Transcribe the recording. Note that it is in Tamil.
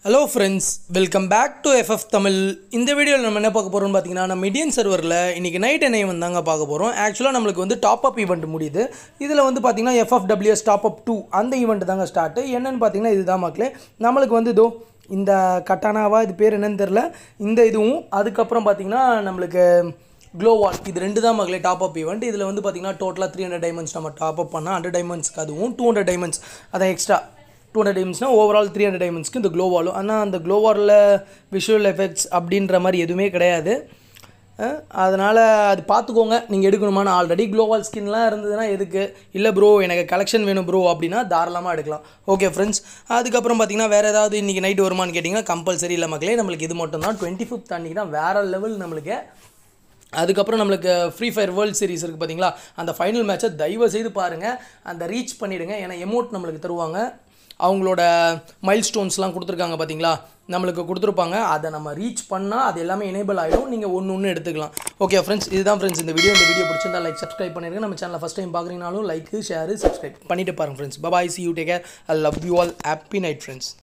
hello friends welcome back to FF Tamil இந்த வீடியோவில் நம்ம என்ன பார்க்க போகிறோம்னு பார்த்தீங்கன்னா நம்ம இந்தியன் சர்வரில் இன்றைக்கி நைட் என்ன ஈவெண்ட் தாங்க பார்க்க போகிறோம் ஆக்சுவலாக நம்மளுக்கு வந்து டாப் அப் ஈவெண்ட் முடியுது இதில் வந்து பார்த்தீங்கன்னா எஃப்எஃப்டபிள்யூஎஸ் டாப் அப் டூ அந்த ஈவெண்ட் தாங்க ஸ்டார்ட்டு என்னென்னு பார்த்தீங்கன்னா இதுதான் மக்களே நம்மளுக்கு வந்து இதோ இந்த கட்டானாவா இது பேர் என்னன்னு தெரில இந்த இதுவும் அதுக்கப்புறம் பார்த்தீங்கன்னா நம்மளுக்கு க்ளோ வால் இது ரெண்டு தான் மகளே டாப் அப் ஈவெண்ட் இதில் வந்து பார்த்தீங்கன்னா டோட்டலாக த்ரீ ஹண்ட்ரட் டைமண்ட்ஸ் நம்ம டாப் அப் பண்ணால் ஹண்ட்ரட் டைமண்ட்ஸ்க்கு அதுவும் டூ ஹண்ட்ரட் டைமண்ட்ஸ் அதான் எக்ஸ்ட்ரா டூ ஹண்ட்ரட் டைமண்ட்ஸ்னால் ஓவரால் த்ரீ ஹண்ட்ரட் டைமண்ட்ஸ்க்கு இந்த க்ளோ வாலும் ஆனால் அந்த க்ளோ வாலில் விஷுவல் எஃபெக்ட்ஸ் அப்படின்ற மாதிரி எதுவுமே கிடையாது அதனால் அது பார்த்துக்கோங்க நீங்கள் எடுக்கணுமான ஆல்ரெடி க்ளோவால் ஸ்கின்லாம் இருந்ததுன்னா எதுக்கு இல்லை ப்ரோ எனக்கு கலெக்ஷன் வேணும் ப்ரோ அப்படின்னா தாராளமாக எடுக்கலாம் ஓகே ஃப்ரெண்ட்ஸ் அதுக்கப்புறம் பார்த்தீங்கன்னா வேறு ஏதாவது இன்றைக்கி நைட் வருமானு கேட்டிங்கன்னா கம்பல்சரி இல்லை மக்களே நம்மளுக்கு இது மட்டும் தான் டுவெண்ட்டி ஃபிஃப்த் அன்றைக்கி தான் வேறு லெவல் நம்மளுக்கு அதுக்கப்புறம் நம்மளுக்கு ஃப்ரீ ஃபயர் வேர்ல்ட் சீரிஸ் இருக்குது பார்த்தீங்களா அந்த ஃபைனல் மேட்சை தயவு செய்து பாருங்கள் அந்த ரீச் பண்ணிவிடுங்க ஏன்னா எமௌண்ட் நம்மளுக்கு தருவாங்க அவங்களோட மைல் ஸ்டோன்ஸ்லாம் கொடுத்துருக்காங்க பார்த்தீங்களா நம்மளுக்கு கொடுத்துருப்பாங்க அதை நம்ம ரீச் பண்ணால் அது எல்லாமே எனேபிள் ஆகிடும் நீங்கள் ஒன்று ஒன்று எடுத்துக்கலாம் ஓகே ஃப்ரெண்ட்ஸ் இதுதான் ஃப்ரெண்ட்ஸ் இந்த வீடியோ இந்த வீடியோ பிடிச்சிருந்தா லைக் சப்ஸ்கிரைப் பண்ணிருங்க நம்ம சேனலை ஃபஸ்ட் டைம் பார்க்குறீங்கனாலும் லைக் ஷேர் சப்ஸ்கிரைப் பண்ணிட்டு பாருங்க friends bye bye see you take care I love you all happy night friends